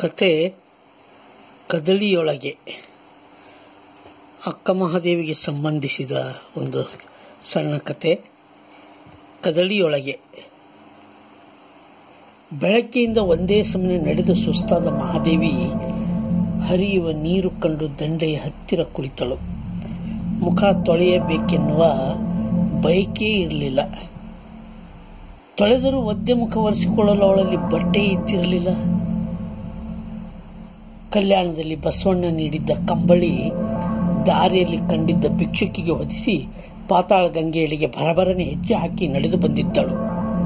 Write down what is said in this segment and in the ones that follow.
ಕತೆ ಕದಳಿಯೊಳಗೆ ಅಕ್ಕ ಮಹಾದೇವಿಗೆ ಸಂಬಂಧಿಸಿದ ಒಂದು ಸಣ್ಣ ಕತೆ ಕದಳಿಯೊಳಗೆ ಬೆಳಗ್ಗೆಯಿಂದ ಒಂದೇ ಸಮನೆ ನಡೆದು ಸುಸ್ತಾದ ಮಹಾದೇವಿ ಹರಿಯುವ ನೀರು ಕಂಡು ದಂಡೆಯ ಹತ್ತಿರ ಕುಳಿತಳು ಮುಖ ತೊಳೆಯಬೇಕೆನ್ನುವ ಬಯಕೆ ಇರಲಿಲ್ಲ ತೊಳೆದರೂ ಒದ್ದೆ ಮುಖ ಒರೆಸಿಕೊಳ್ಳಲು ಅವಳಲ್ಲಿ ಬಟ್ಟೆ ಇದ್ದಿರಲಿಲ್ಲ ಕಲ್ಯಾಣದಲ್ಲಿ ಬಸವಣ್ಣ ನೀಡಿದ್ದ ಕಂಬಳಿ ದಾರಿಯಲ್ಲಿ ಕಂಡಿದ್ದ ಭಿಕ್ಷುಕಿಗೆ ಹೊದಿಸಿ ಪಾತಾಳ ಗಂಗೆಯಡಿಗೆ ಭರಭರನೆ ಹೆಜ್ಜೆ ಹಾಕಿ ನಡೆದು ಬಂದಿದ್ದಳು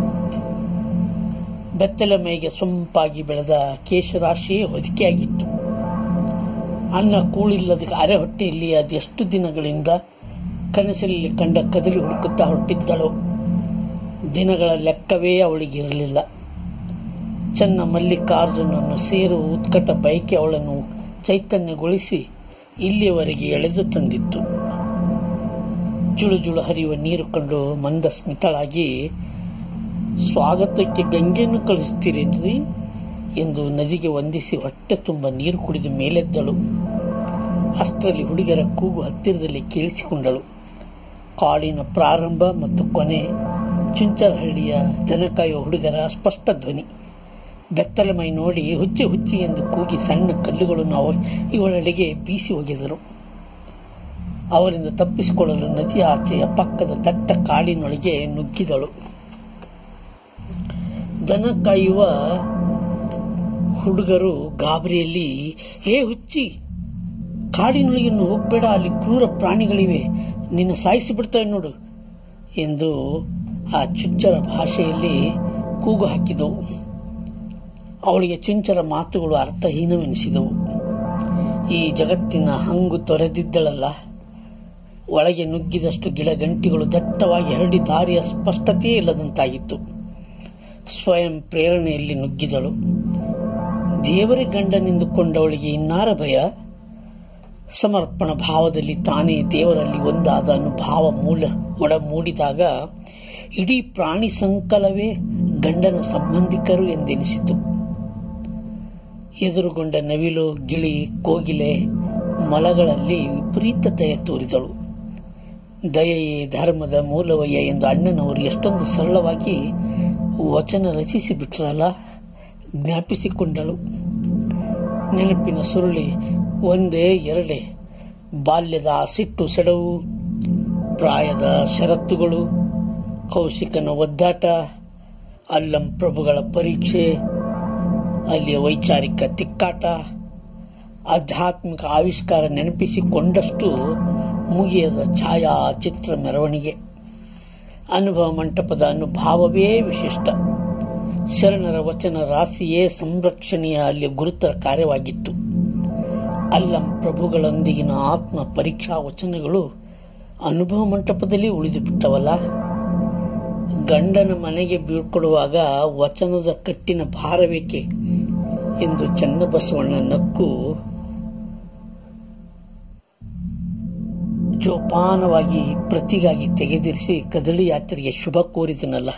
ಬೆತ್ತಲ ಮೈಗೆ ಸೊಂಪಾಗಿ ಬೆಳೆದ ಕೇಶರಾಶಿಯೇ ಹೊದಿಕೆಯಾಗಿತ್ತು ಅನ್ನ ಕೂಳಿಲ್ಲದ ಅರೆ ಹೊಟ್ಟೆಯಲ್ಲಿ ಅದೆಷ್ಟು ದಿನಗಳಿಂದ ಕನಸಲ್ಲಿ ಕಂಡ ಕದಲಿ ಹುಡುಕುತ್ತಾ ಹೊರಟಿದ್ದಳು ದಿನಗಳ ಲೆಕ್ಕವೇ ಅವಳಿಗಿರಲಿಲ್ಲ ಚೆನ್ನ ಮಲ್ಲಿಕಾರ್ಜುನನ್ನು ಸೇರು ಉತ್ಕಟ ಬಯಕೆ ಅವಳನ್ನು ಚೈತನ್ಯಗೊಳಿಸಿ ಇಲ್ಲಿಯವರೆಗೆ ಎಳೆದು ತಂದಿತ್ತು ಜುಳು ಜುಳು ಹರಿಯುವ ನೀರು ಕಂಡು ಮಂದ ಸ್ಮಿತಳಾಗಿ ಸ್ವಾಗತಕ್ಕೆ ಗಂಗೆಯನ್ನು ಕಳಿಸ್ತೀರೇನ್ರಿ ಎಂದು ನದಿಗೆ ವಂದಿಸಿ ಹೊಟ್ಟೆ ತುಂಬ ನೀರು ಕುಡಿದು ಮೇಲೆದ್ದಳು ಅಷ್ಟರಲ್ಲಿ ಹುಡುಗರ ಕೂಗು ಹತ್ತಿರದಲ್ಲಿ ಕೇಳಿಸಿಕೊಂಡಳು ಕಾಡಿನ ಪ್ರಾರಂಭ ಮತ್ತು ಕೊನೆ ಚುಂಚರಹಳ್ಳಿಯ ದನ ಕಾಯುವ ಹುಡುಗರ ಸ್ಪಷ್ಟ ಧ್ವನಿ ಬೆತ್ತಲ ಮೈ ನೋಡಿ ಹುಚ್ಚಿ ಹುಚ್ಚಿ ಎಂದು ಕೂಗಿ ಸಣ್ಣ ಕಲ್ಲುಗಳನ್ನು ಅವ ಇವಳೆಡೆಗೆ ಬೀಸಿ ಒಗೆದರು ಅವರಿಂದ ತಪ್ಪಿಸಿಕೊಳ್ಳಲು ನದಿಯ ಆಚೆಯ ಪಕ್ಕದ ದಟ್ಟ ಕಾಡಿನೊಳಗೆ ನುಗ್ಗಿದಳು ದನ ಕಾಯುವ ಹುಡುಗರು ಗಾಬರಿಯಲ್ಲಿ ಏ ಹುಚ್ಚಿ ಕಾಡಿನೊಳಗೆ ಹೋಗ್ಬೇಡ ಅಲ್ಲಿ ಕ್ರೂರ ಪ್ರಾಣಿಗಳಿವೆ ನಿನ್ನ ಸಾಯಿಸಿ ಬಿಡ್ತವೆ ನೋಡು ಎಂದು ಆ ಚುಂಚರ ಭಾಷೆಯಲ್ಲಿ ಕೂಗು ಹಾಕಿದವು ಅವಳಿಗೆ ಚುಂಚರ ಮಾತುಗಳು ಅರ್ಥಹೀನವೆನಿಸಿದವು ಈ ಜಗತ್ತಿನ ಹಂಗು ತೊರೆದಿದ್ದಳಲ್ಲ ಒಳಗೆ ನುಗ್ಗಿದಷ್ಟು ಗಿಡಗಂಟಿಗಳು ದಟ್ಟವಾಗಿ ಹರಡಿ ದಾರಿಯ ಸ್ಪಷ್ಟತೆಯೇ ಇಲ್ಲದಂತಾಗಿತ್ತು ಸ್ವಯಂ ಪ್ರೇರಣೆಯಲ್ಲಿ ನುಗ್ಗಿದಳು ದೇವರೇ ಗಂಡನೆಂದುಕೊಂಡವಳಿಗೆ ಇನ್ನಾರ ಭಯ ಸಮರ್ಪಣ ಭಾವದಲ್ಲಿ ತಾನೇ ದೇವರಲ್ಲಿ ಒಂದಾದ ಅನುಭಾವ ಮೂಲ ಒಡ ಮೂಡಿದಾಗ ಇಡೀ ಪ್ರಾಣಿ ಸಂಕಲವೇ ಗಂಡನ ಸಂಬಂಧಿಕರು ಎಂದೆನಿಸಿತು ಎದುರುಗೊಂಡ ನವಿಲು ಗಿಳಿ ಕೋಗಿಲೆ ಮೊಲಗಳಲ್ಲಿ ವಿಪರೀತ ದಯ ತೋರಿದಳು ದಯೆಯೇ ಧರ್ಮದ ಮೂಲವಯ್ಯ ಎಂದು ಅಣ್ಣನವರು ಎಷ್ಟೊಂದು ಸರಳವಾಗಿ ವಚನ ರಚಿಸಿ ಬಿಟ್ರಲ್ಲ ಜ್ಞಾಪಿಸಿಕೊಂಡಳು ನೆನಪಿನ ಸುರುಳಿ ಒಂದೇ ಎರಡೇ ಬಾಲ್ಯದ ಸಿಟ್ಟು ಸೆಡವು ಪ್ರಾಯದ ಷರತ್ತುಗಳು ಕೌಶಿಕನ ಒದ್ದಾಟ ಅಲ್ಲಂ ಪ್ರಭುಗಳ ಪರೀಕ್ಷೆ ಅಲ್ಲಿಯ ವೈಚಾರಿಕ ತಿಕ್ಕಾಟ ಆಧ್ಯಾತ್ಮಿಕ ಆವಿಷ್ಕಾರ ನೆನಪಿಸಿಕೊಂಡಷ್ಟು ಮುಗಿಯದ ಛಾಯಾ ಚಿತ್ರ ಮೆರವಣಿಗೆ ಅನುಭವ ಮಂಟಪದ ಅನುಭಾವವೇ ವಿಶಿಷ್ಟ ಶರಣರ ವಚನ ರಾಶಿಯೇ ಸಂರಕ್ಷಣೆಯ ಅಲ್ಲಿ ಗುರುತರ ಕಾರ್ಯವಾಗಿತ್ತು ಅಲ್ಲಂ ಪ್ರಭುಗಳೊಂದಿಗಿನ ಆತ್ಮ ಪರೀಕ್ಷಾ ವಚನಗಳು ಅನುಭವ ಮಂಟಪದಲ್ಲಿ ಉಳಿದು ಬಿಟ್ಟವಲ್ಲ ಗಂಡನ ಮನೆಗೆ ಬೀಳ್ಕೊಡುವಾಗ ವಚನದ ಕಟ್ಟಿನ ಭಾರವೇಕೆ ಎಂದು ಚನ್ನಬಸವಣ್ಣ ನಕ್ಕು ಜೋಪಾನವಾಗಿ ಪ್ರತಿಗಾಗಿ ತೆಗೆದಿರಿಸಿ ಕದಳಿ ಯಾತ್ರೆಗೆ ಶುಭ ಕೋರಿದನಲ್ಲ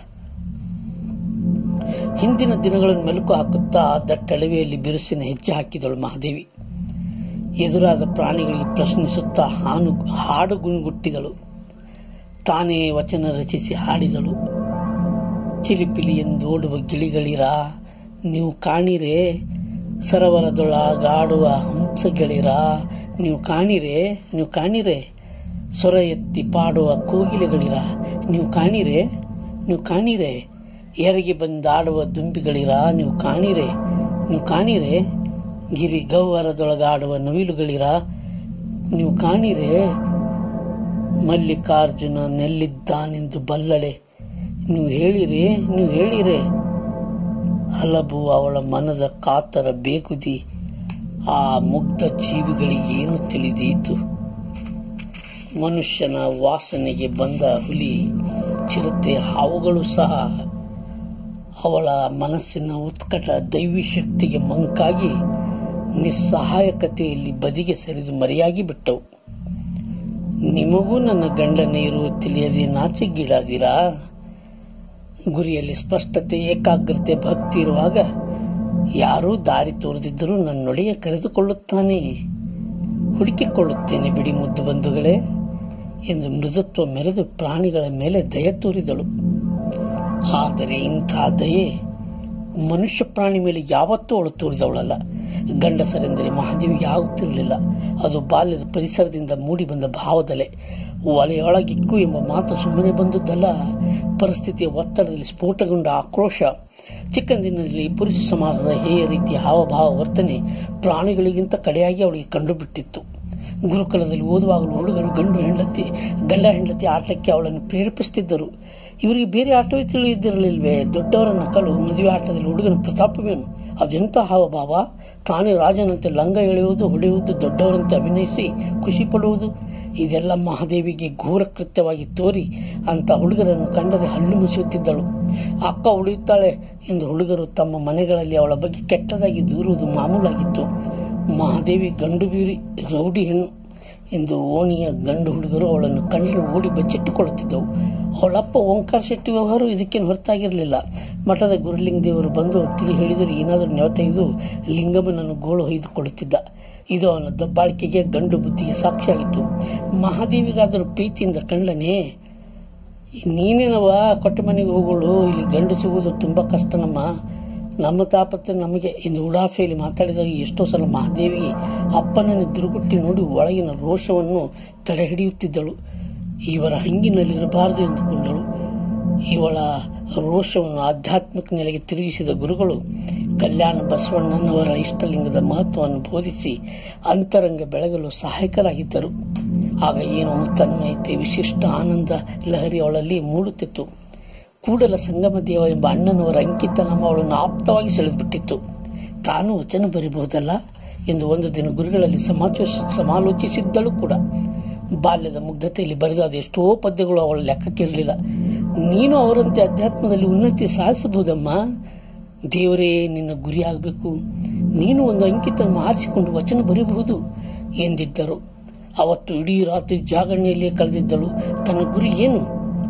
ಹಿಂದಿನ ದಿನಗಳನ್ನು ಮೆಲುಕು ಹಾಕುತ್ತಾ ದಟ್ಟಳವೆಯಲ್ಲಿ ಬಿರುಸಿನ ಹೆಜ್ಜೆ ಹಾಕಿದಳು ಮಹಾದೇವಿ ಎದುರಾದ ಪ್ರಾಣಿಗಳಿಗೆ ಪ್ರಶ್ನಿಸುತ್ತಾ ಹಾನು ಹಾಡು ಗುಣಗುಟ್ಟಿದಳು ತಾನೇ ವಚನ ರಚಿಸಿ ಹಾಡಿದಳು ಚಿಲಿಪಿಲಿ ಎಂದೋಡುವ ಗಿಳಿಗಳಿರ ನೀವು ಕಾಣಿರೆ ಸರವರದೊಳಗಾಡುವ ಹಂಸಗಳಿರ ನೀವು ಕಾಣಿರೆ ನೀವು ಕಾಣಿರೆ ಸ್ವರ ಎತ್ತಿ ಪಾಡುವ ಕೋಗಿಲೆಗಳಿರ ನೀವು ಕಾಣಿರೆ ನೀವು ಕಾಣಿರೆ ಎರಗಿ ಬಂದಾಡುವ ದುಂಬಿಗಳಿರ ನೀವು ಕಾಣಿರೆ ನೀವು ಕಾಣಿರೆ ಗಿರಿ ಗೌವರದೊಳಗಾಡುವ ನವಿಲುಗಳಿರ ನೀವು ಕಾಣಿರೆ ಮಲ್ಲಿಕಾರ್ಜುನ ನೆಲ್ಲಿದ್ದಾನೆಂದು ಬಲ್ಲಳೆ ನೀವು ಹೇಳಿರೆ ನೀವು ಹೇಳಿರೆ ಹಲಬು ಅವಳ ಮನದ ಕಾತರ ಬೇಗುದಿ ಆ ಮುಗ್ಧ ಜೀವಿಗಳಿಗೇನು ತಿಳಿದೀತು ಮನುಷ್ಯನ ವಾಸನೆಗೆ ಬಂದ ಹುಲಿ ಚಿರತೆ ಹಾವುಗಳು ಸಹ ಅವಳ ಮನಸ್ಸಿನ ಉತ್ಕಟ ದೈವಿ ಶಕ್ತಿಗೆ ಮಂಕಾಗಿ ನಿಸ್ಸಹಾಯಕತೆಯಲ್ಲಿ ಬದಿಗೆ ಸರಿದು ಮರೆಯಾಗಿ ಬಿಟ್ಟವು ನಿಮಗೂ ನನ್ನ ಗಂಡನ ಇರುವ ತಿಳಿಯದೆ ನಾಚಿಗೀಡಾದಿರಾ ಗುರಿಯಲ್ಲಿ ಸ್ಪಷ್ಟತೆ ಏಕಾಗ್ರತೆ ಭಕ್ತಿ ಇರುವಾಗ ಯಾರೂ ದಾರಿ ತೋರದಿದ್ದರೂ ನನ್ನೊಡೆಯ ಕರೆದುಕೊಳ್ಳುತ್ತಾನೆ ಹುಡುಕಿಕೊಳ್ಳುತ್ತೇನೆ ಬಿಡಿ ಮುದ್ದು ಬಂಧುಗಳೇ ಎಂದು ಮೃದುತ್ವ ಮೆರೆದು ಪ್ರಾಣಿಗಳ ಮೇಲೆ ದಯ ತೋರಿದಳು ಆದರೆ ಇಂಥ ದಯೆ ಮನುಷ್ಯ ಪ್ರಾಣಿ ಮೇಲೆ ಯಾವತ್ತೂ ಅವಳು ತೋರಿದವಳಲ್ಲ ಗಂಡಸರೆಂದರೆ ಮಹಾದೇವಿಗೆ ಆಗುತ್ತಿರಲಿಲ್ಲ ಅದು ಬಾಲ್ಯದ ಪರಿಸರದಿಂದ ಮೂಡಿ ಬಂದ ಭಾವದಲೆ ಒಲೆಯೊಳಗಿಕ್ಕು ಎಂಬ ಮಾತು ಸುಮ್ಮನೆ ಬಂದದ್ದಲ್ಲ ಪರಿಸ್ಥಿತಿಯ ಒತ್ತಡದಲ್ಲಿ ಸ್ಫೋಟಗೊಂಡ ಆಕ್ರೋಶ ಚಿಕ್ಕಂದಿನಲ್ಲಿ ಪುರುಷ ಸಮಾಜದ ಹೇಯ ರೀತಿಯ ಹಾವಭಾವ ವರ್ತನೆ ಪ್ರಾಣಿಗಳಿಗಿಂತ ಕಡೆಯಾಗಿ ಅವಳಿಗೆ ಕಂಡುಬಿಟ್ಟಿತ್ತು ಗುರುಕುಲದಲ್ಲಿ ಓದುವಾಗಲೂ ಹುಡುಗರು ಗಂಡು ಹೆಂಡತಿ ಗಂಡ ಹೆಂಡತಿ ಆಟಕ್ಕೆ ಅವಳನ್ನು ಪ್ರೇರೇಪಿಸುತ್ತಿದ್ದರು ಇವರಿಗೆ ಬೇರೆ ಆಟವೇ ತಿಳಿದಿರಲಿಲ್ವೇ ದೊಡ್ಡವರ ನಕಲು ಮದುವೆ ಆಟದಲ್ಲಿ ಹುಡುಗನ ಪ್ರತಾಪವೇನು ಅದೆಂಥ ಹಾವಭಾವ ತಾನೇ ರಾಜನಂತೆ ಲಂಗ ಎಳೆಯುವುದು ಹೊಡೆಯುವುದು ದೊಡ್ಡವರಂತೆ ಅಭಿನಯಿಸಿ ಖುಷಿ ಪಡುವುದು ಇದೆಲ್ಲ ಮಹಾದೇವಿಗೆ ಘೋರ ಕೃತ್ಯವಾಗಿ ತೋರಿ ಅಂತ ಹುಡುಗರನ್ನು ಕಂಡರೆ ಹಲ್ಲು ಮುಸುತ್ತಿದ್ದಳು ಅಕ್ಕ ಉಳಿಯುತ್ತಾಳೆ ಎಂದು ಹುಡುಗರು ತಮ್ಮ ಮನೆಗಳಲ್ಲಿ ಅವಳ ಬಗ್ಗೆ ಕೆಟ್ಟದಾಗಿ ದೂರುವುದು ಮಾಮೂಲಾಗಿತ್ತು ಮಹಾದೇವಿ ಗಂಡು ಬೀರಿ ರೌಡಿ ಹೆಣ್ಣು ಎಂದು ಓಣಿಯ ಗಂಡು ಹುಡುಗರು ಅವಳನ್ನು ಕಂಡರೆ ಓಡಿ ಬಚ್ಚಿಟ್ಟುಕೊಳ್ಳುತ್ತಿದ್ದವು ಅವಳಪ್ಪ ಓಂಕಾರ ಶೆಟ್ಟಿ ವ್ಯವಹಾರ ಇದಕ್ಕೇನು ಹೊರತಾಗಿರಲಿಲ್ಲ ಮಠದ ಗುರುಲಿಂಗ ದೇವರು ಬಂದು ತಿಳಿ ಹೇಳಿದರೂ ಏನಾದರೂ ನೆವ ತೆಗೆದು ಲಿಂಗಮ್ಮನನ್ನು ಗೋಳು ಹೊಯ್ದುಕೊಳ್ಳುತ್ತಿದ್ದ ಇದು ಅವನ ದಬ್ಬಾಳಿಕೆಗೆ ಗಂಡು ಬುದ್ಧಿಗೆ ಸಾಕ್ಷಿಯಾಗಿತ್ತು ಮಹಾದೇವಿಗಾದರೂ ಪ್ರೀತಿಯಿಂದ ಕಂಡನೇ ನೀನೇನವ ಕೊಟ್ಟ ಮನೆಗೆ ಹೋಗೋಳು ಇಲ್ಲಿ ಗಂಡು ಸಿಗುವುದು ತುಂಬ ಕಷ್ಟನಮ್ಮ ನಮ್ಮ ತಾಪತ್ತೆ ನಮಗೆ ಎಂದು ಉಡಾಫೆಯಲ್ಲಿ ಮಾತಾಡಿದಾಗ ಎಷ್ಟೋ ಸಲ ಮಹಾದೇವಿಗೆ ಅಪ್ಪನನ್ನು ದುರುಗುಟ್ಟಿ ನೋಡಿ ಒಳಗಿನ ರೋಷವನ್ನು ತಡೆ ಹಿಡಿಯುತ್ತಿದ್ದಳು ಇವರ ಹಂಗಿನಲ್ಲಿರಬಾರದು ಎಂದುಕೊಂಡಳು ಇವಳ ರೋಷವನ್ನು ಆಧ್ಯಾತ್ಮಿಕ ನೆಲೆಗೆ ತಿರುಗಿಸಿದ ಗುರುಗಳು ಕಲ್ಯಾಣ ಬಸವಣ್ಣನವರ ಇಷ್ಟಲಿಂಗದ ಮಹತ್ವವನ್ನು ಬೋಧಿಸಿ ಅಂತರಂಗ ಬೆಳಗಲು ಸಹಾಯಕರಾಗಿದ್ದರು ಆಗ ಏನೋ ತನ್ಮಯತೆ ವಿಶಿಷ್ಟ ಆನಂದ ಲಹರಿ ಅವಳಲ್ಲಿ ಮೂಡುತ್ತಿತ್ತು ಕೂಡಲ ಸಂಗಮ ದೇವ ಎಂಬ ಅಣ್ಣನವರ ಅಂಕಿತ ನಮ್ಮ ಅವಳನ್ನು ಆಪ್ತವಾಗಿ ಸೆಳೆದುಬಿಟ್ಟಿತ್ತು ತಾನು ವಚನ ಬರಿಬಹುದಲ್ಲ ಎಂದು ಒಂದು ದಿನ ಗುರುಗಳಲ್ಲಿ ಸಮಾಲೋಚ ಸಮಾಲೋಚಿಸಿದ್ದಳು ಕೂಡ ಬಾಲ್ಯದ ಮುಗ್ಧತೆಯಲ್ಲಿ ಬರೆದಾದ ಎಷ್ಟೋ ಪದ್ಯಗಳು ಅವಳ ಲೆಕ್ಕಕ್ಕಿರಲಿಲ್ಲ ನೀನು ಅವರಂತೆ ಅಧ್ಯಾತ್ಮದಲ್ಲಿ ಉನ್ನತಿ ಸಾಧಿಸಬಹುದಮ್ಮ ದೇವರೇ ನಿನ್ನ ಗುರಿಯಾಗಬೇಕು ನೀನು ಒಂದು ಅಂಕಿತ ಆರಿಸಿಕೊಂಡು ವಚನ ಬರೆಯಬಹುದು ಎಂದಿದ್ದರು ಅವತ್ತು ಇಡೀ ರಾತ್ರಿ ಜಾಗರಣೆಯಲ್ಲಿಯೇ ಕಳೆದಿದ್ದಳು ತನ್ನ ಗುರಿ ಏನು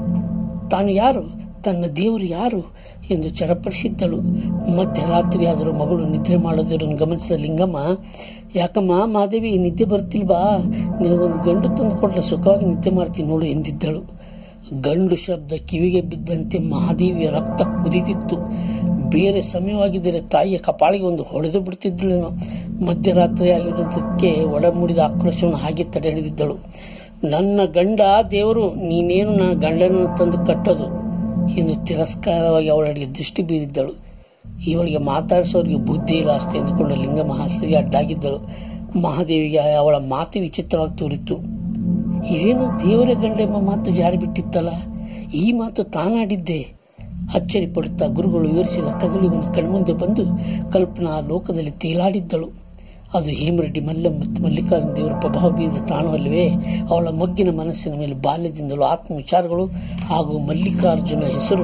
ತಾನು ಯಾರು ತನ್ನ ದೇವರು ಯಾರು ಎಂದು ಚಡಪಡಿಸಿದ್ದಳು ಮಧ್ಯರಾತ್ರಿ ಆದರೂ ಮಗಳು ನಿದ್ರೆ ಮಾಡೋದನ್ನು ಗಮನಿಸಿದ ಲಿಂಗಮ್ಮ ಯಾಕಮ್ಮ ಮಾದೇವಿ ನಿದ್ದೆ ಬರ್ತಿಲ್ವಾ ನಿನಗೊಂದು ಗಂಡು ತಂದು ಕೊಡಲ ಸುಖವಾಗಿ ನಿದ್ದೆ ಮಾಡ್ತೀನಿ ನೋಡು ಎಂದಿದ್ದಳು ಗಂಡು ಶಬ್ದ ಕಿವಿಗೆ ಬಿದ್ದಂತೆ ಮಹಾದೇವಿಯ ರಕ್ತ ಕುದಿದಿತ್ತು ಬೇರೆ ಸಮಯವಾಗಿದ್ದರೆ ತಾಯಿಯ ಕಪಾಳಿಗೆ ಒಂದು ಹೊಡೆದು ಬಿಡ್ತಿದ್ಳೇನೋ ಮಧ್ಯರಾತ್ರಿ ಆಗಿರೋದಕ್ಕೆ ಒಡಮೂಡಿದ ಆಕ್ರೋಶವನ್ನು ಹಾಗೆ ತಡೆ ಹಿಡಿದಿದ್ದಳು ನನ್ನ ಗಂಡ ದೇವರು ನೀನೇನು ನನ್ನ ಗಂಡನನ್ನು ತಂದು ಕಟ್ಟೋದು ಎಂದು ತಿರಸ್ಕಾರವಾಗಿ ಅವಳಡಿಗೆ ದೃಷ್ಟಿ ಬೀರಿದ್ದಳು ಇವಳಿಗೆ ಮಾತಾಡಿಸೋರಿಗೆ ಬುದ್ಧಿ ಇಲ್ಲ ಅಷ್ಟೇ ಎಂದುಕೊಂಡು ಲಿಂಗಮ್ಮ ಹಾಸಿಗೆ ಅಡ್ಡಾಗಿದ್ದಳು ಮಹಾದೇವಿಗೆ ಅವಳ ಮಾತು ವಿಚಿತ್ರವಾಗಿ ತೋರಿತ್ತು ಇದೇನು ದೇವರ ಗಂಡ ಎಂಬ ಮಾತು ಜಾರಿ ಬಿಟ್ಟಿತ್ತಲ್ಲ ಈ ಮಾತು ತಾನಾಡಿದ್ದೆ ಅಚ್ಚರಿ ಪಡುತ್ತಾ ಗುರುಗಳು ವಿವರಿಸಿದ ಕದಳುವಿನ ಕಣ್ಮುಂದೆ ಬಂದು ಕಲ್ಪನಾ ಲೋಕದಲ್ಲಿ ತೇಲಾಡಿದ್ದಳು ಅದು ಹೇಮರೆಡ್ಡಿ ಮಲ್ಲಮ್ಮ ಮತ್ತು ಮಲ್ಲಿಕಾರ್ಜುನ ದೇವರ ಪ್ರಭಾವ ಬೀರಿದ ತಾಣವಲ್ಲವೇ ಅವಳ ಮಗ್ಗಿನ ಮನಸ್ಸಿನ ಮೇಲೆ ಬಾಲ್ಯದಿಂದಲೂ ಆತ್ಮವಿಚಾರಗಳು ಹಾಗೂ ಮಲ್ಲಿಕಾರ್ಜುನ ಹೆಸರು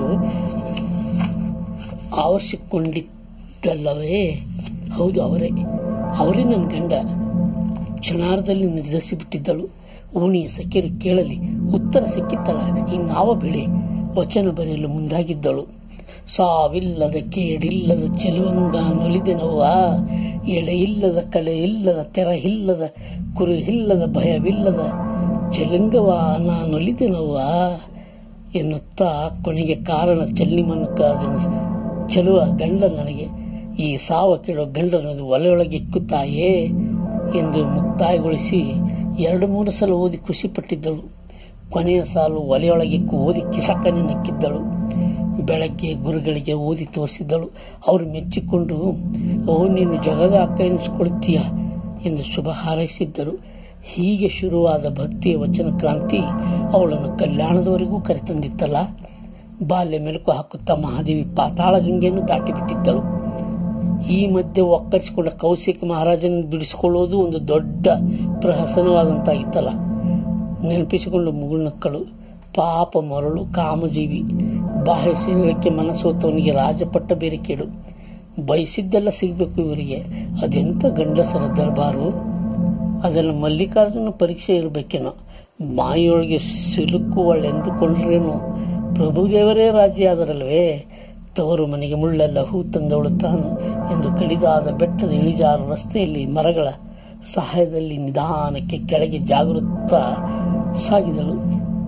ಆವರಿಸಿಕೊಂಡಿದ್ದಲ್ಲವೇ ಹೌದು ಅವರೇ ಅವರೇ ನನ್ನ ಗಂಡ ಕ್ಷಣಾರ್ಧದಲ್ಲಿ ನಿರ್ಧರಿಸಿಬಿಟ್ಟಿದ್ದಳು ಓಣಿಯ ಸಖ್ಯರು ಕೇಳಲಿ ಉತ್ತರ ಸಿಕ್ಕಿತ್ತಲ್ಲ ಇನ್ನಾವ ಬೆಳೆ ವಚನ ಬರೆಯಲು ಮುಂದಾಗಿದ್ದಳು ಸಾವಿಲ್ಲದ ಕೇಡಿಲ್ಲದ ಚೆಲುವಂಗ ನೊಲಿದೆನವ್ವ ಎಳೆ ಇಲ್ಲದ ಕಳೆ ಇಲ್ಲದ ತೆರ ಇಲ್ಲದ ಕುರು ಇಲ್ಲದ ಭಯವಿಲ್ಲದ ಚೆಲುಂಗವ ನಾನೊಲಿದೆನವ್ವ ಎನ್ನುತ್ತಾ ಕೊನೆಗೆ ಕಾರಣ ಚೆಲ್ಲಿಮನಕ್ಕಾದನ ಚೆಲುವ ಗಂಡ ನನಗೆ ಈ ಸಾವ ಕೇಳೋ ಗಂಡನದು ಒಲೆಯೊಳಗಿಕ್ಕುತ್ತಾಯೇ ಎಂದು ಮುಕ್ತಾಯಗೊಳಿಸಿ ಎರಡು ಮೂರು ಸಲ ಓದಿ ಖುಷಿಪಟ್ಟಿದ್ದಳು ಕೊನೆಯ ಸಾಲು ಒಲೆಯೊಳಗಿಕ್ಕು ಓದಿ ಕಿಸಕ್ಕನೆ ನಕ್ಕಿದ್ದಳು ಬೆಳಗ್ಗೆ ಗುರುಗಳಿಗೆ ಓದಿ ತೋರಿಸಿದ್ದಳು ಅವರು ಮೆಚ್ಚಿಕೊಂಡು ಓ ನೀನು ಜಗದ ಅಕ್ಕ ಎನಿಸಿಕೊಳ್ತೀಯ ಎಂದು ಶುಭ ಹಾರೈಸಿದ್ದರು ಹೀಗೆ ಶುರುವಾದ ಭಕ್ತಿಯ ವಚನ ಕ್ರಾಂತಿ ಅವಳನ್ನು ಕಲ್ಯಾಣದವರೆಗೂ ಕರೆತಂದಿತ್ತಲ್ಲ ಬಾಲ್ಯ ಮೆಲುಕು ಹಾಕುತ್ತಾ ಮಹಾದೇವಿ ಪಾತಾಳ ಗಂಗೆಯನ್ನು ದಾಟಿಬಿಟ್ಟಿದ್ದಳು ಈ ಮಧ್ಯೆ ಒಕ್ಕರಿಸಿಕೊಂಡ ಕೌಶಿಕ ಮಹಾರಾಜನ ಬಿಡಿಸಿಕೊಳ್ಳುವುದು ಒಂದು ದೊಡ್ಡ ಪ್ರಹಸನವಾದಂತಾಗಿತ್ತಲ್ಲ ನೆನಪಿಸಿಕೊಂಡು ಮುಗುಳ್ನಕ್ಕಳು ಪಾಪ ಮರಳು ಕಾಮಜೀವಿ ಬಾಹ್ಯ ಶರೀರಕ್ಕೆ ಮನಸ್ಸೋತವನಿಗೆ ರಾಜಪಟ್ಟ ಬೇರೆ ಕೇಳು ಬಯಸಿದ್ದೆಲ್ಲ ಸಿಗಬೇಕು ಇವರಿಗೆ ಅದೆಂತ ಗಂಡಸರ ದರ್ಬಾರು ಅದನ್ನು ಮಲ್ಲಿಕಾರ್ಜುನ ಪರೀಕ್ಷೆ ಇರಬೇಕೇನೋ ಮಾಯೊಳಗೆ ಸಿಲುಕುವಳೆಂದುಕೊಂಡ್ರೇನು ಪ್ರಭುದೇವರೇ ರಾಜ್ಯ ಆದರಲ್ವೇ ತವರು ಮನೆಗೆ ಮುಳ್ಳೆಲ್ಲ ಹೂ ತಂದವಳು ತಾನು ಎಂದು ಕಡಿದಾದ ಬೆಟ್ಟದ ಇಳಿಜಾರು ರಸ್ತೆಯಲ್ಲಿ ಮರಗಳ ಸಹಾಯದಲ್ಲಿ ನಿಧಾನಕ್ಕೆ ಕೆಳಗೆ ಜಾಗೃತ ಸಾಗಿದಳು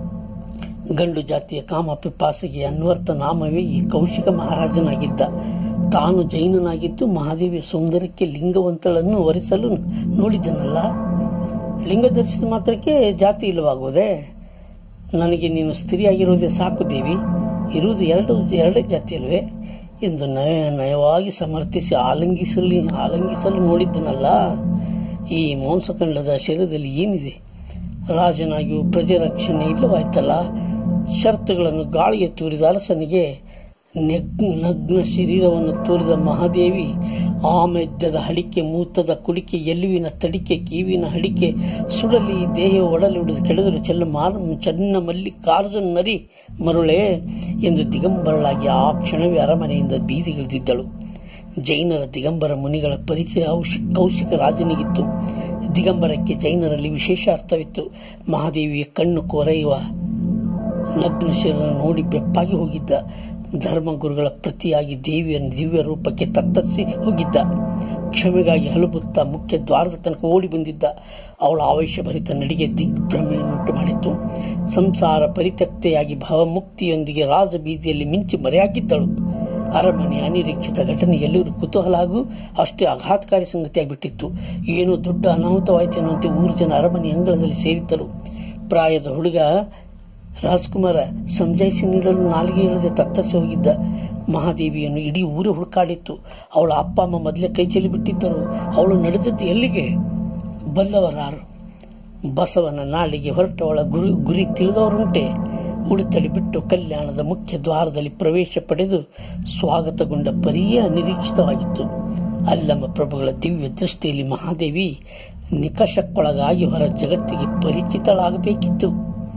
ಗಂಡು ಜಾತಿಯ ಕಾಮ ಪಿಪಾಸಿಗೆ ಅನ್ವರ್ಥ ನಾಮವೇ ಈ ಕೌಶಿಕ ಮಹಾರಾಜನಾಗಿದ್ದ ತಾನು ಜೈನನಾಗಿದ್ದು ಮಹಾದೇವಿಯ ಸೌಂದರ್ಯಕ್ಕೆ ಲಿಂಗವಂತಳನ್ನು ವರಿಸಲು ನೋಡಿದನಲ್ಲ ಲಿಂಗ ಧರಿಸಿದ ಮಾತ್ರಕ್ಕೆ ಜಾತಿ ಇಲ್ಲವಾಗುವುದೇ ನನಗೆ ನೀನು ಸ್ತ್ರೀಯಾಗಿರುವುದೇ ಸಾಕು ದೇವಿ ಇರುವುದು ಎರಡು ಎರಡೇ ಜಾತಿ ಅಲ್ವೇ ಎಂದು ನಯ ನಯವಾಗಿ ಸಮರ್ಥಿಸಿ ಆಲಂಗಿಸಲು ಆಲಂಗಿಸಲು ನೋಡಿದ್ದನಲ್ಲ ಈ ಮಾಂಸಖಂಡದ ಶರೀರದಲ್ಲಿ ಏನಿದೆ ರಾಜನಾಗಿಯೂ ಪ್ರಜೆ ರಕ್ಷಣೆ ಇಲ್ಲವಾಯ್ತಲ್ಲ ಷರತ್ತುಗಳನ್ನು ಗಾಳಿಗೆ ತೂರಿದ ಅರಸನಿಗೆ ನೆಗ್- ನಗ್ನ ಶರೀರವನ್ನು ತೋರಿದ ಮಹಾದೇವಿ ಆಮೆದ್ದದ ಹಡಿಕೆ ಮೂತದ ಕುಡಿಕೆ ಎಲುವಿನ ತಡಿಕೆ ಕಿವಿನ ಹಡಿಕೆ ಸುಡಲಿ ದೇಹ ಒಡಲಿಡುವುದು ಕೆಳೆದರು ಚೆಲ್ಲ ಮಾರ ಚೆನ್ನ ಮಲ್ಲಿಕಾರ್ಜುನ ನರಿ ಮರುಳೆ ಎಂದು ದಿಗಂಬರಳಾಗಿ ಆ ಕ್ಷಣವೇ ಅರಮನೆಯಿಂದ ಬೀದಿಗಿಳಿದಿದ್ದಳು ಜೈನರ ದಿಗಂಬರ ಮುನಿಗಳ ಪರಿಚಯ ಔಷ- ಕೌಶಿಕ ರಾಜನಿಗಿತ್ತು ದಿಗಂಬರಕ್ಕೆ ಜೈನರಲ್ಲಿ ವಿಶೇಷ ಅರ್ಥವಿತ್ತು ಮಹಾದೇವಿಯ ಕಣ್ಣು ಕೊರೆಯುವ ನಗ್ನ ಶರೀರ ನೋಡಿ ಬೆಪ್ಪಾಗಿ ಹೋಗಿದ್ದ ಧರ್ಮಗುರುಗಳ ಪ್ರತಿಯಾಗಿ ದೇವಿಯ ದಿವ್ಯ ರೂಪಕ್ಕೆ ತತ್ತರಿಸಿ ಹೋಗಿದ್ದ ಕ್ಷಮೆಗಾಗಿ ಹಲುಬುತ್ತಾ ಮುಖ್ಯ ದ್ವಾರದ ತನಕ ಓಡಿ ಬಂದಿದ್ದ ಅವಳ ಆವೇಶಭರಿತ ನಡಿಗೆ ದಿಗ್ಭ್ರಮೆಯನ್ನುಂಟು ಮಾಡಿತ್ತು ಸಂಸಾರ ಪರಿತ್ಯಕ್ತೆಯಾಗಿ ಭಾವಮುಕ್ತಿಯೊಂದಿಗೆ ರಾಜಬೀದಿಯಲ್ಲಿ ಮಿಂಚಿ ಮರೆಯಾಗಿದ್ದಳು ಅರಮನೆ ಅನಿರೀಕ್ಷಿತ ಘಟನೆ ಎಲ್ಲರೂ ಕುತೂಹಲ ಹಾಗೂ ಅಷ್ಟೇ ಆಘಾತಕಾರಿ ಸಂಗತಿಯಾಗಿಬಿಟ್ಟಿತ್ತು ಏನೋ ದೊಡ್ಡ ಅನಾಹುತವಾಯಿತು ಎನ್ನುವಂತೆ ಊರು ಜನ ಅರಮನೆ ಅಂಗಳದಲ್ಲಿ ಸೇರಿದ್ದರು ಪ್ರಾಯದ ಹುಡುಗ ರಾಜ್ಕುಮಾರ ಸಮಜಾಯಿಸಿ ನೀಡಲು ನಾಲಿಗೆ ಇಳದೆ ತತ್ತರಿಸಿ ಹೋಗಿದ್ದ ಮಹಾದೇವಿಯನ್ನು ಇಡೀ ಊರು ಹುಡುಕಾಡಿತ್ತು ಅವಳ ಅಪ್ಪ ಅಮ್ಮ ಮೊದಲೇ ಕೈ ಚೆಲ್ಲಿ ಬಿಟ್ಟಿದ್ದರು ಅವಳು ನಡೆದದ್ದು ಎಲ್ಲಿಗೆ ಬಲ್ಲವರಾರು ಬಸವನ ನಾಳಿಗೆ ಹೊರಟವಳ ಗುರಿ ಗುರಿ ತಿಳಿದವರುಂಟೆ ಉಡುತಡಿ ಬಿಟ್ಟು ಕಲ್ಯಾಣದ ಮುಖ್ಯ ದ್ವಾರದಲ್ಲಿ ಪ್ರವೇಶ ಪಡೆದು ಸ್ವಾಗತಗೊಂಡ ಪರಿಯೇ ಅನಿರೀಕ್ಷಿತವಾಗಿತ್ತು ಅಲ್ಲಮ್ಮ ಪ್ರಭುಗಳ ದಿವ್ಯ ದೃಷ್ಟಿಯಲ್ಲಿ ಮಹಾದೇವಿ ನಿಕಷಕ್ಕೊಳಗಾಗಿ ಹೊರ ಜಗತ್ತಿಗೆ ಪರಿಚಿತಳಾಗಬೇಕಿತ್ತು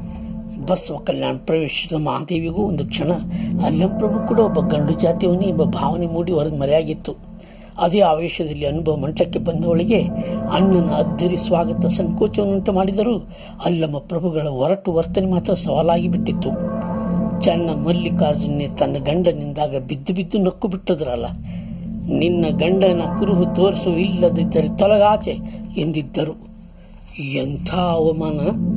ಬಸವ ಕಲ್ಯಾಣ ಪ್ರವೇಶಿಸಿದ ಮಹಾದೇವಿಗೂ ಒಂದು ಕ್ಷಣ ಅಲ್ಲಂ ಪ್ರಭು ಕೂಡ ಒಬ್ಬ ಗಂಡು ಜಾತಿಯವನೇ ಎಂಬ ಭಾವನೆ ಮೂಡಿ ಹೊರಗೆ ಮರೆಯಾಗಿತ್ತು ಅದೇ ಆವೇಶದಲ್ಲಿ ಅನುಭವ ಮಂಟಕ್ಕೆ ಬಂದವಳಿಗೆ ಅಣ್ಣನ ಅದ್ದರಿ ಸ್ವಾಗತ ಸಂಕೋಚವನ್ನುಂಟು ಮಾಡಿದರೂ ಅಲ್ಲಮ್ಮ ಪ್ರಭುಗಳ ಹೊರಟು ವರ್ತನೆ ಮಾತ್ರ ಸವಾಲಾಗಿ ಬಿಟ್ಟಿತ್ತು ಚನ್ನ ಮಲ್ಲಿಕಾರ್ಜುನೆ ತನ್ನ ಗಂಡನಿಂದಾಗ ಬಿದ್ದು ಬಿದ್ದು ನಕ್ಕು ಬಿಟ್ಟದ್ರಲ್ಲ ನಿನ್ನ ಗಂಡನ ಕುರುಹು ತೋರಿಸು ಇಲ್ಲದಿದ್ದರೆ ತೊಲಗಾಚೆ ಎಂದಿದ್ದರು ಎಂಥ ಅವಮಾನ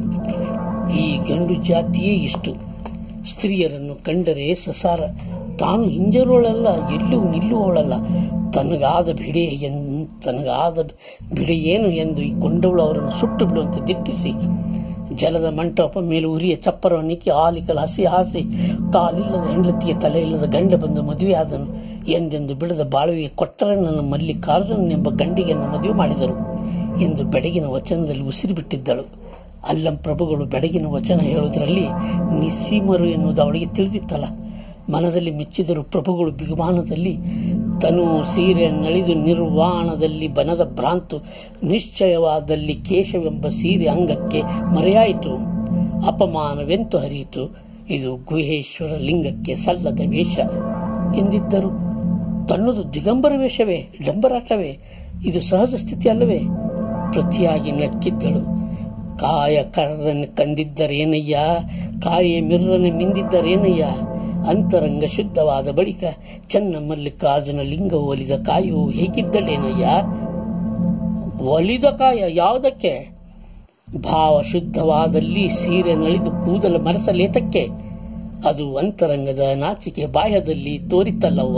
ಈ ಗಂಡು ಜಾತಿಯೇ ಇಷ್ಟು ಸ್ತ್ರೀಯರನ್ನು ಕಂಡರೆ ಸಸಾರ ತಾನು ಹಿಂಜರುವಳಲ್ಲ ಎಲ್ಲೂ ನಿಲ್ಲುವವಳಲ್ಲ ತನಗಾದ ಬಿಡೆ ಎನ್ ತನಗಾದ ಬಿಡೆ ಏನು ಎಂದು ಈ ಕೊಂಡವಳು ಅವರನ್ನು ಸುಟ್ಟು ಬಿಡುವಂತೆ ದಿಟ್ಟಿಸಿ ಜಲದ ಮಂಟಪ ಮೇಲೆ ಉರಿಯ ಚಪ್ಪರವನ್ನಿಕ್ಕಿ ಆಲಿಕಲ ಹಸಿ ಹಾಸಿ ಕಾಲಿಲ್ಲದ ಹೆಂಡತಿಯ ತಲೆ ಇಲ್ಲದ ಗಂಡ ಬಂದು ಮದುವೆಯಾದನು ಎಂದೆಂದು ಬಿಡದ ಬಾಳುವಿಗೆ ಕೊಟ್ಟರೆ ನನ್ನ ಮಲ್ಲಿಕಾರ್ಜುನ್ ಎಂಬ ಗಂಡಿಗೆ ನನ್ನ ಮದುವೆ ಮಾಡಿದರು ಎಂದು ಬೆಡಗಿನ ವಚನದಲ್ಲಿ ಉಸಿರು ಬಿಟ್ಟಿದ್ದಳು ಅಲ್ಲಂ ಪ್ರಭುಗಳು ಬೆಡಗಿನ ವಚನ ಹೇಳುವುದರಲ್ಲಿ ನಿಸ್ಸೀಮರು ಎನ್ನುವುದು ಅವಳಿಗೆ ತಿಳಿದಿತ್ತಲ್ಲ ಮನದಲ್ಲಿ ಮೆಚ್ಚಿದರು ಪ್ರಭುಗಳು ಬಿಗುಮಾನದಲ್ಲಿ ತನು ಸೀರೆ ನಳಿದು ನಿರ್ವಾಣದಲ್ಲಿ ಬನದ ಭ್ರಾಂತು ನಿಶ್ಚಯವಾದಲ್ಲಿ ಕೇಶವೆಂಬ ಸೀರೆ ಅಂಗಕ್ಕೆ ಮರೆಯಾಯಿತು ಅಪಮಾನವೆಂತು ಹರಿಯಿತು ಇದು ಗುಹೇಶ್ವರ ಲಿಂಗಕ್ಕೆ ಸಲ್ಲದ ವೇಷ ಎಂದಿದ್ದರು ತನ್ನದು ದಿಗಂಬರ ವೇಷವೇ ಡಂಬರಾಟವೇ ಇದು ಸಹಜ ಸ್ಥಿತಿ ಅಲ್ಲವೇ ಪ್ರತಿಯಾಗಿ ನಕ್ಕಿದ್ದಳು ಕಾಯ ಕರ್ರನ್ನು ಕಂದಿದ್ದರೇನಯ್ಯ ಕಾಯ ಮಿರ್ರನ್ನು ಮಿಂದಿದ್ದರೇನಯ್ಯ ಅಂತರಂಗ ಶುದ್ಧವಾದ ಬಳಿಕ ಚೆನ್ನ ಮಲ್ಲಿಕಾರ್ಜುನ ಲಿಂಗ ಒಲಿದ ಕಾಯು ಹೇಗಿದ್ದಳೇನಯ್ಯ ಒಲಿದ ಕಾಯ ಯಾವುದಕ್ಕೆ ಭಾವ ಶುದ್ಧವಾದಲ್ಲಿ ಸೀರೆ ನಳಿದು ಕೂದಲು ಮರೆಸಲೇತಕ್ಕೆ ಅದು ಅಂತರಂಗದ ನಾಚಿಕೆ ಬಾಹ್ಯದಲ್ಲಿ ತೋರಿತಲ್ಲವ್ವ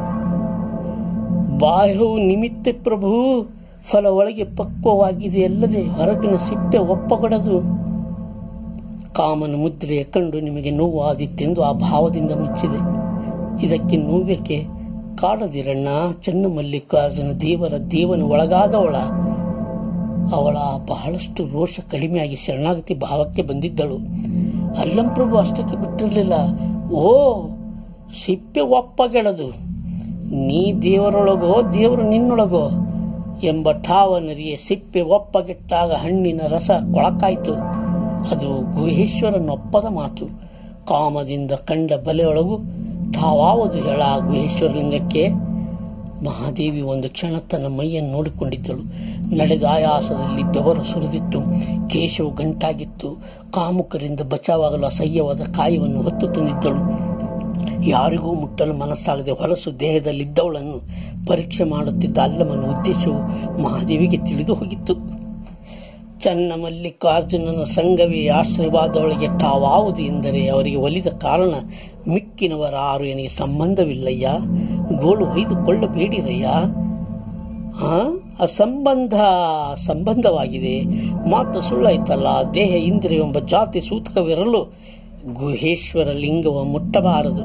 ಬಾಹ್ಯವು ನಿಮಿತ್ತ ಪ್ರಭು ಫಲ ಒಳಗೆ ಪಕ್ವವಾಗಿದೆ ಅಲ್ಲದೆ ಹೊರಗಿನ ಸಿಪ್ಪೆ ಒಪ್ಪಗೊಡದು ಕಾಮನ ಮುದ್ರೆಯ ಕಂಡು ನಿಮಗೆ ನೋವಾದಿತ್ತೆಂದು ಆ ಭಾವದಿಂದ ಮುಚ್ಚಿದೆ ಇದಕ್ಕೆ ನೋವೇಕೆ ಕಾಡದಿರಣ್ಣ ಚೆನ್ನ ಮಲ್ಲಿಕಾರ್ಜುನ ದೇವರ ದೇವನ ಒಳಗಾದವಳ ಅವಳ ಬಹಳಷ್ಟು ರೋಷ ಕಡಿಮೆಯಾಗಿ ಶರಣಾಗತಿ ಭಾವಕ್ಕೆ ಬಂದಿದ್ದಳು ಅಲ್ಲಂ ಪ್ರಭು ಅಷ್ಟಕ್ಕೆ ಬಿಟ್ಟಿರಲಿಲ್ಲ ಓ ಸಿಪ್ಪೆ ಒಪ್ಪಗೆಳದು ನೀ ದೇವರೊಳಗೋ ದೇವರು ನಿನ್ನೊಳಗೋ ಎಂಬ ಠಾವನರಿಯ ಸಿಪ್ಪೆ ಒಪ್ಪಗೆಟ್ಟಾಗ ಹಣ್ಣಿನ ರಸ ಕೊಳಕಾಯಿತು ಅದು ಗುಹೇಶ್ವರನೊಪ್ಪದ ಮಾತು ಕಾಮದಿಂದ ಕಂಡ ಬಲೆಯೊಳಗು ಠಾವಾವುದು ಹೇಳ ಗುಹೇಶ್ವರಲಿಂಗಕ್ಕೆ ಮಹಾದೇವಿ ಒಂದು ಕ್ಷಣ ತನ್ನ ಮೈಯನ್ನು ನೋಡಿಕೊಂಡಿದ್ದಳು ನಡೆದ ಆಯಾಸದಲ್ಲಿ ಬೆವರು ಸುರಿದಿತ್ತು ಕೇಶವು ಗಂಟಾಗಿತ್ತು ಕಾಮುಕರಿಂದ ಬಚಾವಾಗಲು ಅಸಹ್ಯವಾದ ಕಾಯವನ್ನು ಹೊತ್ತು ತಂದಿದ್ದಳು ಯಾರಿಗೂ ಮುಟ್ಟಲು ಮನಸ್ಸಾಗದೆ ಹೊಲಸು ದೇಹದಲ್ಲಿದ್ದವಳನ್ನು ಪರೀಕ್ಷೆ ಮಾಡುತ್ತಿದ್ದ ಅಲ್ಲಮನ ಉದ್ದೇಶವು ಮಹಾದೇವಿಗೆ ತಿಳಿದು ಹೋಗಿತ್ತು ಚನ್ನ ಮಲ್ಲಿಕಾರ್ಜುನನ ಸಂಘವೇ ಆಶ್ರಯವಾದವಳಿಗೆ ತಾವಾವುದು ಎಂದರೆ ಅವರಿಗೆ ಒಲಿದ ಕಾರಣ ಮಿಕ್ಕಿನವರಾರು ನನಗೆ ಸಂಬಂಧವಿಲ್ಲಯ್ಯ ಗೋಳು ಹೊಯ್ದುಕೊಳ್ಳಬೇಡಿರಯ್ಯ ಆ ಆ ಸಂಬಂಧ ಸಂಬಂಧವಾಗಿದೆ ಮಾತು ಸುಳ್ಳಾಯ್ತಲ್ಲ ದೇಹ ಇಂದ್ರಿಯ ಎಂಬ ಜಾತಿ ಸೂತಕವಿರಲು ಗುಹೇಶ್ವರ ಲಿಂಗವ ಮುಟ್ಟಬಾರದು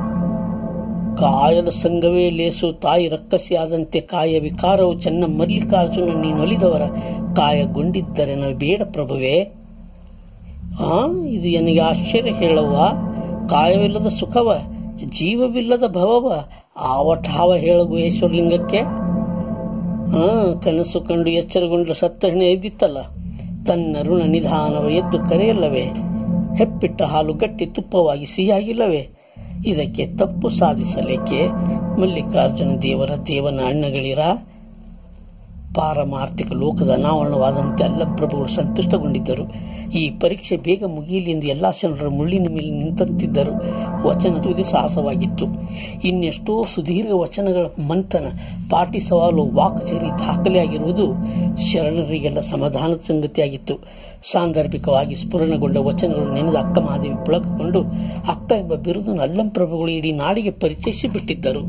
ಕಾಯದ ಸಂಘವೇ ಲೇಸು ತಾಯಿ ರಕ್ಕಸಿಯಾದಂತೆ ಕಾಯ ವಿಕಾರವು ಚೆನ್ನ ಮಲ್ಲಿಕಾರ್ಜುನ ನೀನೊಲಿದವರ ಕಾಯಗೊಂಡಿದ್ದರೆ ನಾವು ಬೇಡ ಪ್ರಭುವೇ ಆ ಇದು ನನಗೆ ಆಶ್ಚರ್ಯ ಹೇಳುವ ಕಾಯವಿಲ್ಲದ ಸುಖವ ಜೀವವಿಲ್ಲದ ಭವವ ಆವಠಾವ ಹೇಳ ಗುಹೇಶ್ವರಲಿಂಗಕ್ಕೆ ಆ ಕನಸು ಕಂಡು ಎಚ್ಚರಗೊಂಡು ಸತ್ತಹಣ ಎದ್ದಿತ್ತಲ್ಲ ತನ್ನ ಋಣ ನಿಧಾನವ ಎದ್ದು ಕರೆಯಲ್ಲವೇ ಹೆಪ್ಪಿಟ್ಟ ಹಾಲು ಗಟ್ಟಿ ತುಪ್ಪವಾಗಿ ಸಿಹಿಯಾಗಿಲ್ಲವೇ ಇದಕ್ಕೆ ತಪ್ಪು ಸಾಧಿಸಲಿಕ್ಕೆ ಮಲ್ಲಿಕಾರ್ಜುನ ದೇವರ ದೇವನ ಅಣ್ಣಗಳಿರ ಪಾರಮಾರ್ಥಿಕ ಲೋಕದ ಅನಾವರಣವಾದಂತೆ ಅಲ್ಲ ಪ್ರಭುಗಳು ಸಂತುಷ್ಟಗೊಂಡಿದ್ದರು ಈ ಪರೀಕ್ಷೆ ಬೇಗ ಮುಗಿಯಲಿ ಎಂದು ಎಲ್ಲಾ ಜನರ ಮುಳ್ಳಿನ ಮೇಲೆ ನಿಂತಂತಿದ್ದರು ವಚನ ತುದಿ ಸಾಹಸವಾಗಿತ್ತು ಇನ್ನೆಷ್ಟೋ ಸುದೀರ್ಘ ವಚನಗಳ ಮಂಥನ ಪಾಟಿ ಸವಾಲು ವಾಕ್ಚೇರಿ ದಾಖಲೆಯಾಗಿರುವುದು ಶರಣರಿಗೆಲ್ಲ ಸಮಾಧಾನದ ಸಂಗತಿಯಾಗಿತ್ತು ಸಾಂದರ್ಭಿಕವಾಗಿ ಸ್ಫುರಣಗೊಂಡ ವಚನಗಳು ನೆನೆದ ಅಕ್ಕ ಮಹಾದೇವಿ ಪುಳಕಗೊಂಡು ಅಕ್ಕ ಎಂಬ ಬಿರುದನ್ನು ಅಲ್ಲಂ ಪ್ರಭುಗಳು ಇಡೀ ನಾಡಿಗೆ ಪರಿಚಯಿಸಿ ಬಿಟ್ಟಿದ್ದರು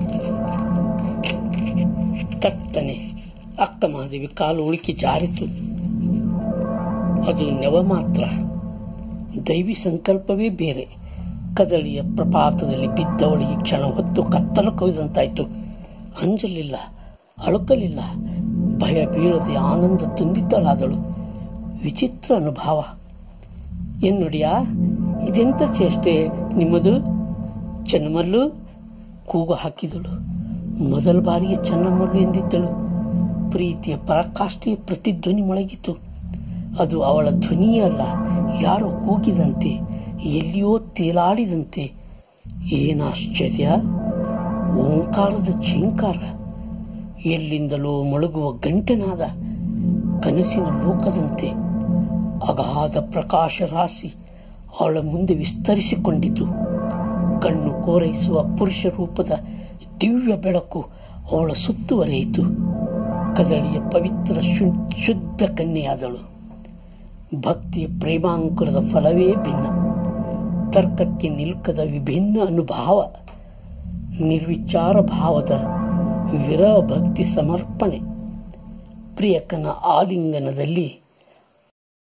ತಟ್ಟನೆ ಅಕ್ಕ ಮಹಾದೇವಿ ಕಾಲು ಉಳುಕಿ ಜಾರಿತು ಅದು ನೆವ ಮಾತ್ರ ದೈವಿ ಸಂಕಲ್ಪವೇ ಬೇರೆ ಕದಳಿಯ ಪ್ರಪಾತದಲ್ಲಿ ಬಿದ್ದವಳಿಗೆ ಕ್ಷಣ ಹೊತ್ತು ಕತ್ತಲು ಕೊಯ್ದಂತಾಯ್ತು ಅಂಜಲಿಲ್ಲ ಅಳುಕಲಿಲ್ಲ ಭಯ ಬೀಳದೆ ಆನಂದ ತುಂಬಿದ್ದಳಾದಳು ವಿಚಿತ್ರ ಅನುಭವ ಎನ್ನುಡಿಯ ಇದೆಂತ ಚೇಷ್ಟೆ ನಿಮ್ಮದು ಚೆನ್ನಮಲ್ಲು ಕೂಗು ಹಾಕಿದಳು ಮೊದಲ ಬಾರಿಗೆ ಚೆನ್ನಮಲ್ಲು ಎಂದಿದ್ದಳು ಪ್ರೀತಿಯ ಪರಾಕಾಷ್ಠೆಯ ಪ್ರತಿಧ್ವನಿ ಮೊಳಗಿತು ಅದು ಅವಳ ಧ್ವನಿಯಲ್ಲ ಯಾರೋ ಕೂಗಿದಂತೆ ಎಲ್ಲಿಯೋ ತೇಲಾಡಿದಂತೆ ಏನಾಶ್ಚರ್ಯ ಓಂಕಾರದ ಝೀಂಕಾರ ಎಲ್ಲಿಂದಲೋ ಮೊಳಗುವ ಗಂಟೆನಾದ ಕನಸಿನ ಲೋಕದಂತೆ ಅಗಾಧ ಪ್ರಕಾಶ ರಾಶಿ ಅವಳ ಮುಂದೆ ವಿಸ್ತರಿಸಿಕೊಂಡಿತು ಕಣ್ಣು ಕೋರೈಸುವ ಪುರುಷ ರೂಪದ ದಿವ್ಯ ಬೆಳಕು ಅವಳ ಸುತ್ತುವರೆಯಿತು ಕದಳಿಯ ಪವಿತ್ರ ಶು- ಶುದ್ಧ ಕನ್ಯೆಯಾದಳು ಭಕ್ತಿಯ ಪ್ರೇಮಾಂಕುರದ ಫಲವೇ ಭಿನ್ನ ತರ್ಕಕ್ಕೆ ನಿಲುಕದ ವಿಭಿನ್ನ ಅನುಭಾವ ನಿರ್ವಿಚಾರ ಭಾವದ ವಿರಹ ಭಕ್ತಿ ಸಮರ್ಪಣೆ ಪ್ರಿಯಕನ ಆಲಿಂಗನದಲ್ಲಿ